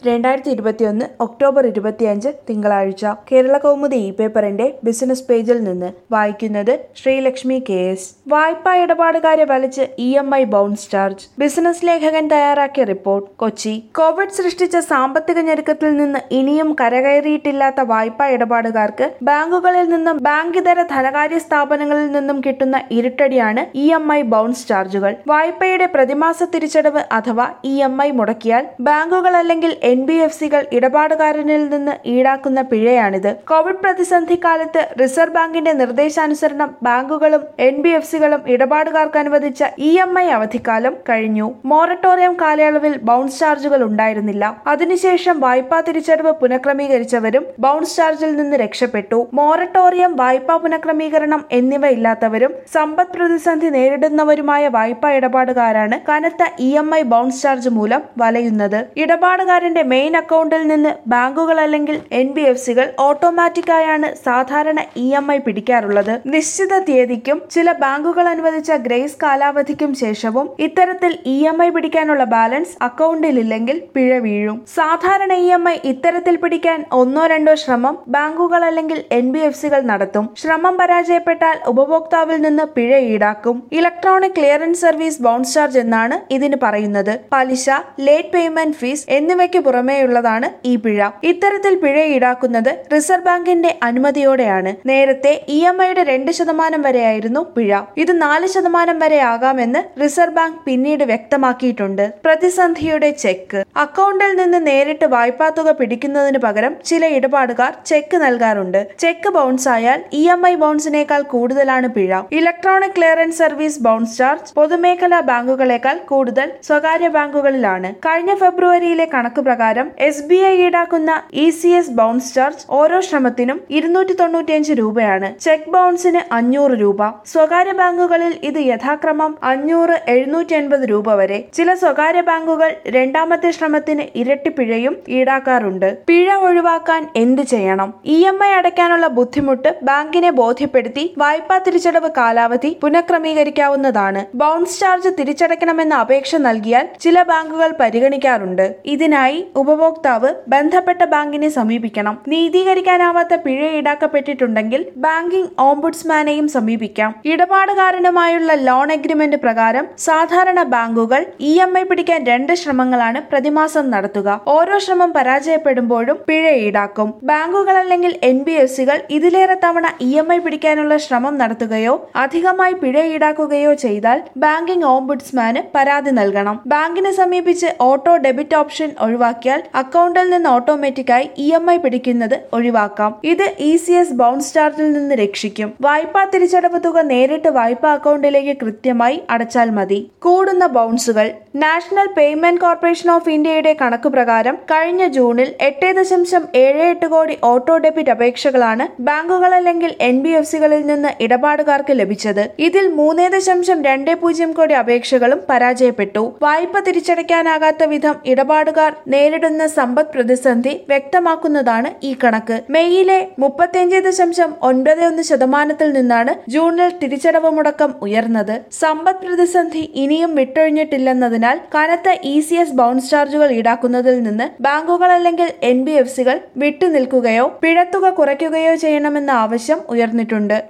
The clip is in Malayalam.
രണ്ടായിരത്തി ഇരുപത്തിയൊന്ന് ഒക്ടോബർ ഇരുപത്തിയഞ്ച് തിങ്കളാഴ്ച കേരള കൗമുദി ഇ പേപ്പറിന്റെ ബിസിനസ് പേജിൽ നിന്ന് വായിക്കുന്നത് ശ്രീലക്ഷ്മി കെ എസ് വായ്പാ ഇടപാടുകാരെ വലിച്ച് E M I bounce charge business ലേഖകൻ തയ്യാറാക്കിയ റിപ്പോർട്ട് കൊച്ചി കോവിഡ് സൃഷ്ടിച്ച സാമ്പത്തിക ഞെരുക്കത്തിൽ നിന്ന് ഇനിയും കരകയറിയിട്ടില്ലാത്ത വായ്പാ ഇടപാടുകാർക്ക് ബാങ്കുകളിൽ നിന്നും ബാങ്കിതര ധനകാര്യ സ്ഥാപനങ്ങളിൽ നിന്നും കിട്ടുന്ന ഇരുട്ടടിയാണ് ഇ എം ഐ ബൗൺസ് ചാർജുകൾ വായ്പയുടെ പ്രതിമാസ തിരിച്ചടവ് അഥവാ ഇ എം ഐ മുടക്കിയാൽ ബാങ്കുകൾ അല്ലെങ്കിൽ എൻ ബി എഫ് സികൾ ഇടപാടുകാരനിൽ നിന്ന് ഈടാക്കുന്ന പിഴയാണിത് കോവിഡ് പ്രതിസന്ധി കാലത്ത് റിസർവ് ബാങ്കിന്റെ നിർദ്ദേശാനുസരണം ബാങ്കുകളും എൻ ബി എഫ് സികളും ഇടപാടുകാർക്ക് അനുവദിച്ച ഇ എം ഐ അവധിക്കാലം കഴിഞ്ഞു മൊറട്ടോറിയം കാലയളവിൽ ബൗൺസ് ചാർജുകൾ ഉണ്ടായിരുന്നില്ല അതിനുശേഷം വായ്പാ തിരിച്ചടവ് പുനഃക്രമീകരിച്ചവരും ബൗൺസ് ചാർജിൽ നിന്ന് രക്ഷപ്പെട്ടു മൊറട്ടോറിയം വായ്പാ പുനഃക്രമീകരണം എന്നിവ ഇല്ലാത്തവരും സമ്പദ് പ്രതിസന്ധി നേരിടുന്നവരുമായ വായ്പാ ഇടപാടുകാരാണ് കനത്ത E M I bounce charge മൂലം വലയുന്നത് ഇടപാടുകാരന്റെ മെയിൻ അക്കൗണ്ടിൽ നിന്ന് ബാങ്കുകൾ അല്ലെങ്കിൽ എൻ ബി എഫ് സികൾ ഓട്ടോമാറ്റിക്കായാണ് സാധാരണ ഇ എം ഐ പിടിക്കാറുള്ളത് നിശ്ചിത തീയതിക്കും ചില ബാങ്കുകൾ അനുവദിച്ച ഗ്രേസ് കാലാവധിക്കും ശേഷവും ഇത്തരത്തിൽ ഇ എം ഐ പിടിക്കാനുള്ള ബാലൻസ് അക്കൗണ്ടിലില്ലെങ്കിൽ പിഴ വീഴും സാധാരണ ഇ എം ഐ ഇത്തരത്തിൽ പിടിക്കാൻ ഒന്നോ രണ്ടോ ശ്രമം ബാങ്കുകൾ അല്ലെങ്കിൽ എൻ ബി എഫ് സികൾ നടത്തും ശ്രമം പരാജയപ്പെട്ടാൽ ഉപഭോക്താവിൽ നിന്ന് പിഴ ഈടാക്കും electronic clearance service bounce charge എന്നാണ് ഇതിന് പറയുന്നത് പലിശ ലേറ്റ് പേയ്മെന്റ് ഫീസ് എന്നിവയ്ക്ക് പുറമേയുള്ളതാണ് ഈ പിഴ ഇത്തരത്തിൽ പിഴ ഈടാക്കുന്നത് റിസർവ് ബാങ്കിന്റെ അനുമതിയോടെയാണ് നേരത്തെ ഇ എം ഐയുടെ രണ്ട് ശതമാനം വരെയായിരുന്നു പിഴ ഇത് നാല് ശതമാനം വരെ ആകാമെന്ന് റിസർവ് ബാങ്ക് പിന്നീട് വ്യക്തമാക്കിയിട്ടുണ്ട് പ്രതിസന്ധിയുടെ ചെക്ക് അക്കൗണ്ടിൽ നിന്ന് നേരിട്ട് വായ്പാ തുക പിടിക്കുന്നതിന് പകരം ചില ഇടപാടുകാർ ചെക്ക് നൽകാറുണ്ട് ചെക്ക് ബൗൺസ് ആയാൽ ഇ എം ഐ ബൗൺസിനേക്കാൾ കൂടുതലാണ് പിഴ electronic clearance service bounce charge പൊതുമേഖലാ ബാങ്കുകളേക്കാൾ കൂടുതൽ സ്വകാര്യ ബാങ്കുകളിലാണ് കഴിഞ്ഞ ഫെബ്രുവരിയിലെ കണക്ക് പ്രകാരം എസ് ബി ഐ ഈടാക്കുന്ന E C S bounce charge ഓരോ ശ്രമത്തിനും ഇരുന്നൂറ്റി തൊണ്ണൂറ്റിയഞ്ച് രൂപയാണ് ചെക്ക് ബൗൺസിന് അഞ്ഞൂറ് രൂപ സ്വകാര്യ ബാങ്കുകളിൽ ഇത് യഥാക്രമം അഞ്ഞൂറ് എഴുന്നൂറ്റി എൺപത് രൂപ വരെ ചില സ്വകാര്യ ബാങ്കുകൾ രണ്ടാമത്തെ ശ്രമത്തിന് ഇരട്ടി പിഴയും ഈടാക്കാറുണ്ട് പിഴ ഒഴിവാക്കാൻ എന്ത് ചെയ്യണം ഇ എം ഐ അടയ്ക്കാനുള്ള ബുദ്ധിമുട്ട് ബാങ്കിനെ ബോധ്യപ്പെടുത്തി വായ്പാ തിരിച്ചടവ് കാലാവധി പുനഃക്രമീകരിക്കാവുന്നതാണ് ബൗൺസ് ചാർജ് തിരിച്ചടയ്ക്കണമെന്ന അപേക്ഷ നൽകിയാൽ ചില ബാങ്കുകൾ പരിഗണിക്കാറുണ്ട് ഇതിനായി ഉപഭോക്താവ് ബന്ധപ്പെട്ട ബാങ്കിനെ സമീപിക്കണം നീതീകരിക്കാനാവാത്ത പിഴ ഈടാക്കപ്പെട്ടിട്ടുണ്ടെങ്കിൽ ബാങ്കിംഗ് ഓംബുഡ്സ്മാനെയും സമീപിക്കാം ഇടപാടുകാരനുമായുള്ള ലോൺ എഗ്രിമെന്റ് പ്രകാരം സാധാരണ ബാങ്കുകൾ ഇ എം ഐ പിടിക്കാൻ രണ്ട് ശ്രമങ്ങളാണ് പ്രതിമാസം നടത്തുക ഓരോ ശ്രമം പരാജയപ്പെടുമ്പോഴും പിഴ ഈടാക്കും ബാങ്കുകൾ അല്ലെങ്കിൽ എൻ ബി എഫ് സികൾ ഇതിലേറെ തവണ ഇ എം ഐ പിടിക്കാനുള്ള ശ്രമം നടത്തുകയോ അധികമായി പിഴ ഈടാക്കുകയോ ചെയ്താൽ ബാങ്കിംഗ് ഓംബുഡ്സ്മാന് പരാതി നൽകണം ബാങ്കിനെ സമീപിച്ച് ഓട്ടോ ഡെബിറ്റ് ഓപ്ഷൻ ഒഴിവാക്കിയാൽ അക്കൗണ്ടിൽ നിന്ന് ഓട്ടോമാറ്റിക്കായി ഇ എം ഐ പിടിക്കുന്നത് ഒഴിവാക്കാം ഇത് ഇ സി എസ് ബൗൺസ് ചാർജിൽ നിന്ന് രക്ഷിക്കും വായ്പാ തിരിച്ചടവ് തുക നേരിട്ട് വായ്പാ അക്കൗണ്ടിലേക്ക് കൃത്യമായി അടച്ചാൽ മതി കൂടുന്ന ബൗൺസുകൾ നാഷണൽ പേയ്മെന്റ് കോർപ്പറേഷൻ ഓഫ് ഇന്ത്യയുടെ കണക്ക് പ്രകാരം കഴിഞ്ഞ ജൂണിൽ എട്ട് ദശാംശം ഏഴ് എട്ട് കോടി ഓട്ടോ ഡെബിറ്റ് അപേക്ഷകളാണ് ബാങ്കുകൾ അല്ലെങ്കിൽ എൻ ബി എഫ് സികളിൽ നിന്ന് ഇടപാടുകാർക്ക് ലഭിച്ചത് ഇതിൽ മൂന്ന് ദശാംശം രണ്ട് പൂജ്യം കോടി അപേക്ഷകളും പരാജയപ്പെട്ടു വായ്പ തിരിച്ചടയ്ക്കാനാകാത്ത വിധം ഇടപാടുകാർ നേരിടുന്ന സമ്പദ് പ്രതിസന്ധി വ്യക്തമാക്കുന്നതാണ് ഈ കണക്ക് മെയ്യിലെ മുപ്പത്തിയഞ്ച് ദശാംശം ഒൻപത് ഒന്ന് ശതമാനത്തിൽ നിന്നാണ് ജൂണിൽ തിരിച്ചടവ് മുടക്കം ഉയർന്നത് സമ്പദ് പ്രതിസന്ധി ഇനിയും വിട്ടൊഴിഞ്ഞിട്ടില്ലെന്നതിനാൽ കനത്ത ഇ സി എസ് ബൗൺസ് ചാർജുകൾ ഈടാക്കുന്നതിൽ നിന്ന് ബാങ്കുകൾ അല്ലെങ്കിൽ എൻ ബി എഫ് സികൾ വിട്ടുനിൽക്കുകയോ പിഴത്തുക കുറയ്ക്കുകയോ ചെയ്യണമെന്ന ആവശ്യം ഉയർന്നിട്ടുണ്ട്